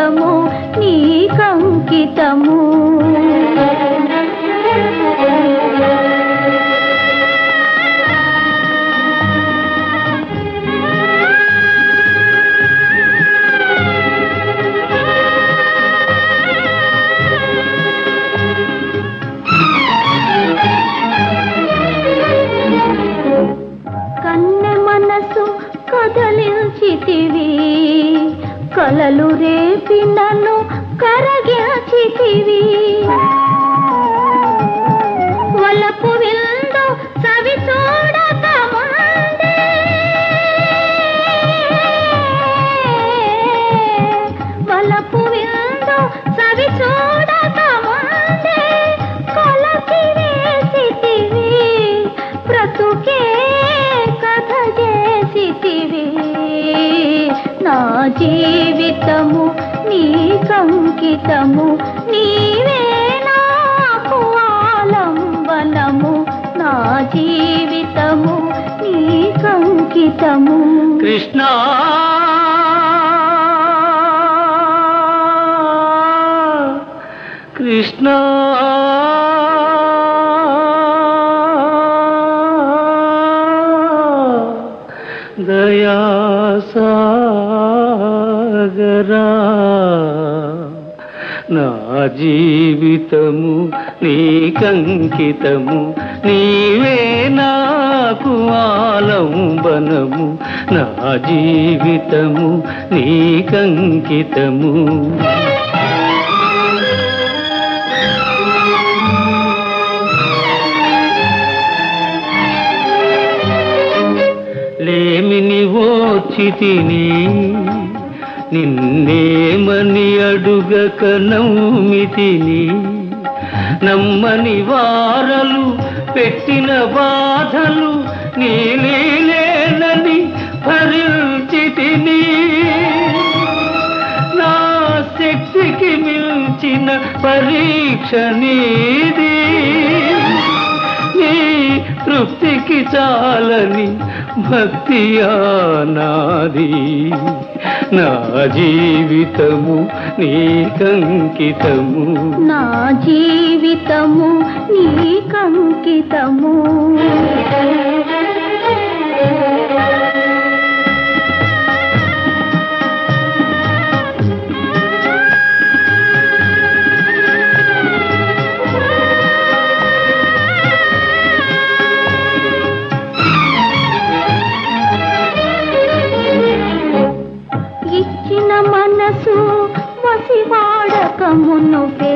జీవితము నీకంకితము కన్నె మనసు కదలించితివి కలలు రేపి నన్ను కరగించితివి వలపు విందు సవి చూడక ముందే వలపు విందు సవి చూడక ముందే కొలకి వేసితివి బ్రతుకే కథ చేసితివి నా జీవితము నీకంకితము నీవే నాకు ఆలంబనము నా జీవితము నీకంకితము కృష్ణ కృష్ణ దయాసాగరా నా జీవితము నీకంకితము నీవే నాకు ఆలంబనము నా జీవితము నీకంకితము లేమిని ఓచితిని నిన్నేమని అడుగక నమ్మితిని నమ్మని వారలు పెట్టిన బాధలు నీలేనని భరించితిని నా శక్తికి మించిన పరీక్ష నీది నీ తృప్తికి చాలని భక్తి నాది నా జీవితము నీకంకితము నా జీవితము నీకంకితము ఇచ్చిన మనసు వసివాడకమునుపే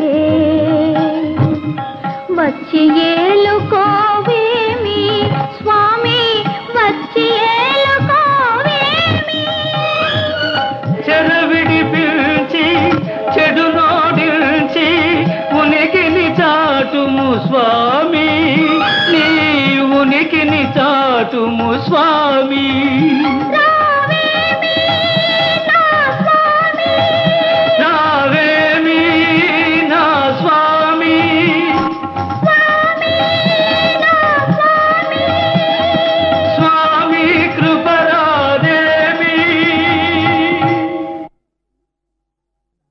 వచ్చి ఏలుకోవేమి స్వామి వచ్చి ఏలుకోవేమి చెరవిడి పిలిచి చెడు నోడిల్చి ఉనికిని చాటుము స్వామి నీ ఉనికిని చాటుము స్వామి రా